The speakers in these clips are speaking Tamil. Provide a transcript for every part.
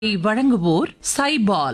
வழங்குவோர் சைபால்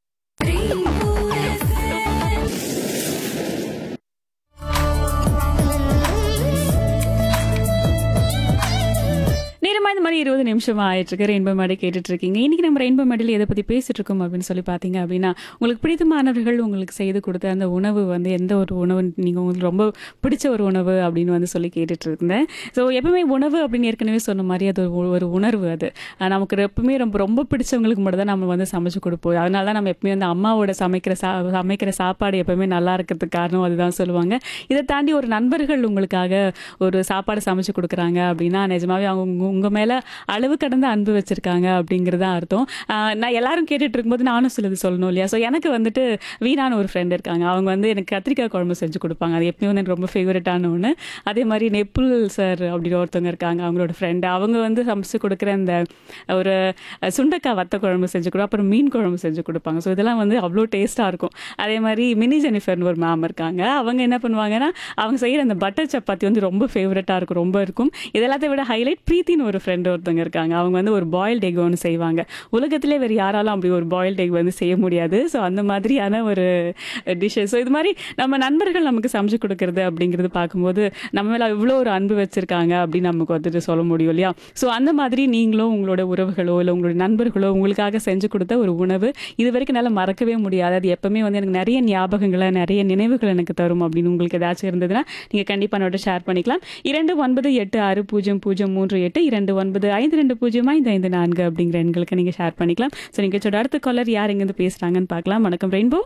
நேரமா இந்த மாதிரி இருபது நிமிஷம் ஆயிட்டு இருக்கு ரெயின்போ மேடை கேட்டுட்டு இருக்கீங்க இன்னைக்கு நம்ம ரெயின்போ மேடையில் எதை பத்தி பேசிட்டு இருக்கோம் அப்படின்னு சொல்லி பாத்தீங்க அப்படின்னா உங்களுக்கு பிடித்தமானவர்கள் உங்களுக்கு செய்து கொடுத்த அந்த உணவு வந்து எந்த ஒரு உணவு நீங்க உங்களுக்கு ரொம்ப பிடிச்ச ஒரு உணவு அப்படின்னு வந்து சொல்லி கேட்டுட்டு இருந்தேன் ஸோ எப்பவுமே உணவு அப்படின்னு ஏற்கனவே சொன்ன மாதிரி அது ஒரு ஒரு உணர்வு அது அஹ் நமக்கு எப்பவுமே ரொம்ப ரொம்ப பிடிச்சவங்களுக்கு மட்டும் தான் நம்ம வந்து சமைச்சு கொடுப்போம் அதனால தான் நம்ம எப்பவுமே வந்து அம்மாவோட சமைக்கிற சா சமைக்கிற சாப்பாடு எப்பவுமே நல்லா இருக்கிறதுக்கு காரணம் அதுதான் சொல்லுவாங்க இதை தாண்டி ஒரு நண்பர்கள் உங்களுக்காக ஒரு சாப்பாடு சமைச்சு கொடுக்குறாங்க அப்படின்னா நிஜமாவே அவங்க உங்க- உங்க மேல அளவு கடந்த அன்பு வச்சிருக்காங்க அப்படிங்கிறது அர்த்தம் ஆஹ் நான் எல்லாரும் கேட்டுட்டு இருக்கும்போது நானும் சிலது சொல்லணும் இல்லையா ஸோ எனக்கு வந்துட்டு வீணான ஒரு ஃப்ரெண்ட் இருக்காங்க அவங்க வந்து எனக்கு கத்திரிக்காய் குழம்பு செஞ்சு கொடுப்பாங்க அது எப்பயும் வந்து எனக்கு ரொம்ப ஃபேவரட்டான ஒன்று அதே மாதிரி நெப்புல் சார் அப்படின்னு ஒருத்தவங்க இருக்காங்க அவங்களோட ஃப்ரெண்டு அவங்க வந்து சமைச்சு கொடுக்குற இந்த ஒரு அஹ், சுண்டைக்காய் வத்த குழம்பு செஞ்சு கொடு அப்புறம் மீன் குழம்பு செஞ்சு கொடுப்பாங்க ஸோ இதெல்லாம் வந்து அவ்வளோ டேஸ்ட்டாக இருக்கும் அதே மாதிரி மினி ஜெனிஃபர்னு ஒரு மேம் இருக்காங்க அவங்க என்ன பண்ணுவாங்கன்னா அவங்க செய்கிற அந்த பட்டர் சப்பாத்தி வந்து ரொம்ப ஃபேவரட்டாக இருக்கும் ரொம்ப இருக்கும் இதெல்லாத்தை விட ஹைலைட் பிரீத்தின்னு ஒரு ஃப்ரெண்டு ஒருத்தவங்க இருக்காங்க அவங்க வந்து ஒரு பாயில்ட் எக் ஒன்று செய்வாங்க உலகத்திலே வேறு யாராலும் அப்படி ஒரு பாயில்ட் எக் வந்து செய்ய முடியாது ஸோ அந்த மாதிரியான ஒரு டிஷ்ஷஸ் ஸோ இது மாதிரி நம்ம நண்பர்கள் நமக்கு சமைச்சு கொடுக்கறது அப்படிங்கிறது பார்க்கும்போது நம்ம மேலே இவ்வளோ ஒரு அன்பு வச்சிருக்காங்க அப்படின்னு நமக்கு வந்துட்டு சொல்ல முடியும் இல்லையா ஸோ அந்த மாதிரி நீங்களும் உங்களோட உறவுகளோ இல்லை உங்களோட நண்பர்களோ உங்களுக்காக செஞ்சு கொடுத்த ஒரு உணவு இது வரைக்கும் என்னால் மறக்கவே முடியாது அது எப்பவுமே வந்து எனக்கு நிறைய ஞாபகங்களை நிறைய நினைவுகள் எனக்கு தரும் அப்படின்னு உங்களுக்கு ஏதாச்சும் இருந்ததுன்னா நீங்கள் கண்டிப்பாக என்னோட ஷேர் பண்ணிக்கலாம் இரண்டு ஒன்பது எட்டு ஆறு பூஜ்ஜியம் பூஜ்ஜியம் மூன்று எட்டு இரண்டு ஒன்பது ஐந்து ரெண்டு பூஜ்ஜியம் ஐந்து ஐந்து நான்கு அப்படிங்கிற எண்களுக்கு நீங்கள் ஷேர் பண்ணிக்கலாம் ஸோ நீங்கள் அடுத்த காலர் யார் எங்கேருந்து பேசுகிறாங்கன்னு பார்க்கலாம் வணக்கம் ரெயின்போ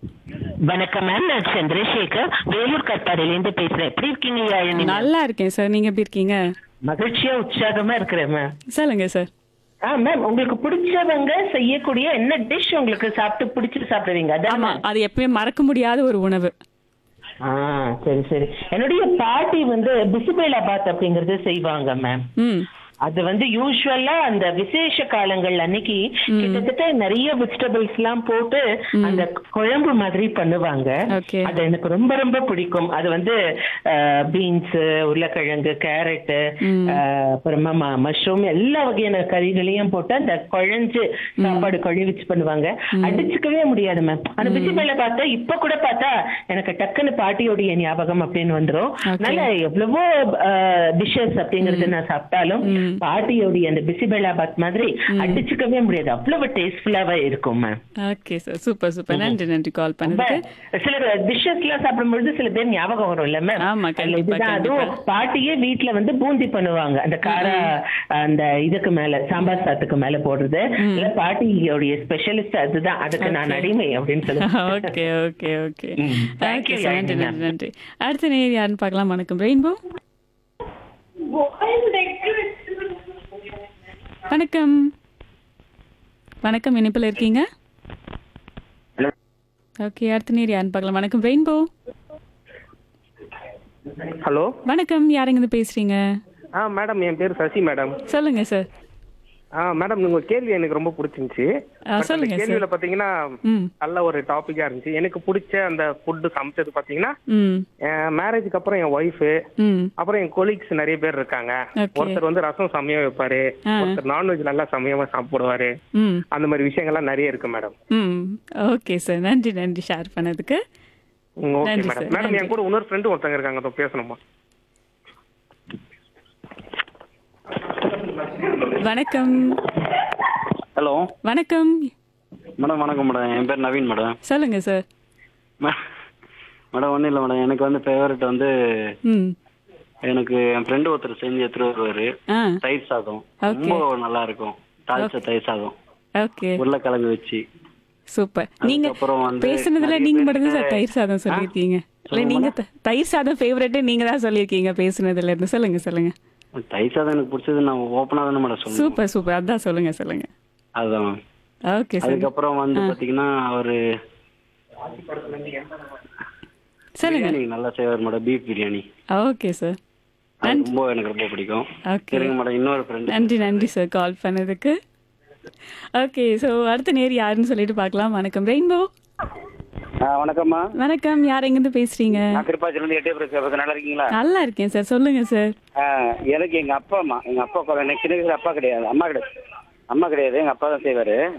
வணக்கம் மேம் நான் சந்திரசேகர் வேலூர் கட்டாரிலேருந்து பேசுறேன் எப்படி இருக்கீங்க யாழினி நல்லா இருக்கேன் சார் நீங்கள் எப்படி இருக்கீங்க மகிழ்ச்சியா உற்சாகமா இருக்கிறேன் மேம் சொல்லுங்க சார் ஆ மேம் உங்களுக்கு பிடிச்சவங்க செய்யக்கூடிய என்ன டிஷ் உங்களுக்கு சாப்பிட்டு பிடிச்சு சாப்பிடுவீங்க அதான் ஆமா அது எப்பவுமே மறக்க முடியாத ஒரு உணவு ஆ சரி சரி என்னுடைய பாட்டி வந்து பிசுபேலாபாத் அப்படிங்கறது செய்வாங்க மேம் ம் அது வந்து யூஸ்வலா அந்த விசேஷ காலங்கள் அன்னைக்கு கிட்டத்தட்ட நிறைய வெஜிடபிள்ஸ் எல்லாம் போட்டு அந்த குழம்பு மாதிரி பண்ணுவாங்க Okay. அது எனக்கு ரொம்ப ரொம்ப பிடிக்கும் அது வந்து பீன்ஸ் உருளைக்கிழங்கு கேரட் அப்புறமா மஷ்ரூம் எல்லா வகையான கறிகளையும் போட்டு அந்த குழஞ்சு சாப்பாடு கழுவிச்சு பண்ணுவாங்க அடிச்சுக்கவே முடியாது மேம் அந்த பிசிபேல பார்த்தா இப்ப கூட பார்த்தா எனக்கு டக்குன்னு பாட்டியோடைய ஞாபகம் அப்படின்னு வந்துரும் Okay. அதனால எவ்வளவோ டிஷ்ஷஸ் அப்படிங்கறது நான் சாப்பிட்டாலும் பாட்டியோடைய அந்த பிசிபெலாபாத் மாதிரி அடிச்சுக்கவே முடியாது அவ்வளவு டேஸ்ட்ஃபுல்லாவே இருக்கும் ma'am okay sir super super நன்றி நன்றி கால் ரொம்ப பண்ணதுக்கு சில டிஷ்ஷஸ் எல்லாம் சாப்பிடும்பொழுது சில பேர் ஞாபகம் வரும் இல்ல மேம் ஆமா, அதுல கண்டிப்பா, இதுதான் அதுவும் கண்டிப்பா. பாட்டியே வீட்ல வந்து பூந்தி பண்ணுவாங்க அந்த கார அந்த இதுக்கு மேல சாம்பார் சாத்துக்கு மேல போடுறது இல்ல பாட்டியோடைய ஸ்பெஷலிஸ்ட் அதுதான் அதுக்கு நான் அடிமை அப்படின்னு சொல்லுவேன் ஓகே ஓகே ஓகே ம். Thank ஓகே you, சார் நன்றி யாழினி நன்றி நன்றி அடுத்த நேர் யாருன்னு பார்க்கலாம் வணக்கம் ரெயின்போ வணக்கம் வணக்கம் இணைப்பில் இருக்கீங்க ஓகே அடுத்த நேர் யாருன்னு பார்க்கலாம் வணக்கம் ரெயின்போ ஹலோ வணக்கம் யாருங்க பேசுறீங்க ஆ மேடம் என் பேர் சசி மேடம் சொல்லுங்க சார் ஆ மேடம் உங்க கேள்வி எனக்கு ரொம்ப பிடிச்சிருந்துச்சு ஆ, But அந்த சொல்லுங்க சார். கேள்வியில பாத்தீங்கன்னா ம் நல்ல ஒரு டாபிக்கா இருந்துச்சு எனக்கு பிடிச்ச அந்த ஃபுட்டு சமைச்சது பாத்தீங்கன்னா ம் மேரேஜுக்கு அப்புறம் என் ஒய்ஃப் ம் அப்புறம் என் கொலீக்ஸ் நிறைய பேர் இருக்காங்க Okay. ஒருத்தர் வந்து ரசம் செமையா வைப்பாரு ஆ. ஒருத்தர் நான்வெஜ் நல்லா செமையமா சாப்பிடுவாரு ம் அந்த மாதிரி விஷயங்கள்லாம் நிறைய இருக்கு மேடம் ம் ஓகே சார் நன்றி நன்றி ஷேர் பண்ணதுக்கு ஓகே நன்றி மேடம் சார், மேடம் நன்றி. என் கூட இன்னொரு ஃப்ரெண்டு ஒருத்தங்க இருக்காங்க அதோ பேசணுமா வணக்கம் ஹலோ வணக்கம் மேடம் வணக்கம் மேடம் என் பேர் நவீன் மேடம் சொல்லுங்க சார் மே- மேடம் ஒன்றும் இல்லை மேடம் எனக்கு வந்து ஃபேவரட் வந்து ம் எனக்கு என் ஃப்ரெண்டு ஒருத்தர் செஞ்சு எடுத்துட்டு வருவாரு ஆ தயிர் சாதம் Okay. ரொம்ப நல்லா இருக்கும் தாளிச்ச தயிர் சாதம் ஓகே உருளைக்கிழங்கு வச்சு சூப்பர் நீங்க அதுக்கப்புறம் வந்து பேசுனதுல நிறைய நீங்க மட்டும் தான் பேருக்கு- சார் தயிர் சாதம் சொல்லியிருக்கீங்க இல்ல சொல்லுங்க நீங்க த- தயிர் சாதம் ஃபேவரட் நீங்க தான் சொல்லியிருக்கீங்க பேசுனதுல இருந்து சொல்லுங்க சொல்லுங்க தயிர் சாதம் எனக்கு பிடிச்சது நான் ஓப்பனாக தானே மேடம் சொல்லுவேன் சூப்பர் சூப்பர் அதான் சொல்லுங்க சொல்லுங்க அதுதான் ஓகே சார் அதுக்கப்புறம் வந்து பாத்தீங்கன்னா அவரு சொல்லுங்க பிரியாணி நல்லா செய்வார் madam beef biryani okay sir அது ரொம்ப எனக்கு ரொம்ப பிடிக்கும் ஓகே சரிங்க மேடம் இன்னொரு ஃப்ரெண்டு நன்றி நன்றி சார் கால் பண்ணதுக்கு ஓகே ஸோ அடுத்த நேர் யாருன்னு சொல்லிட்டு பார்க்கலாம் வணக்கம் ரெயின்போ வணக்கம்மா வணக்கம் யார் எங்கேருந்து பேசுறீங்க நான் திருப்பாச்சிலேருந்து எட்டே பிரச்சனை நல்லா இருக்கீங்களா நல்லா இருக்கேன் சார் சொல்லுங்க சார் ஆ, எனக்கு எங்க அப்பா அம்மா எங்க அப்பா கொலை- எனக்கு சின்ன வயசுல அப்பா கிடையாது அம்மா கிடையாது அம்மா கிடையாது எங்க அப்பா தான் செய்வாரு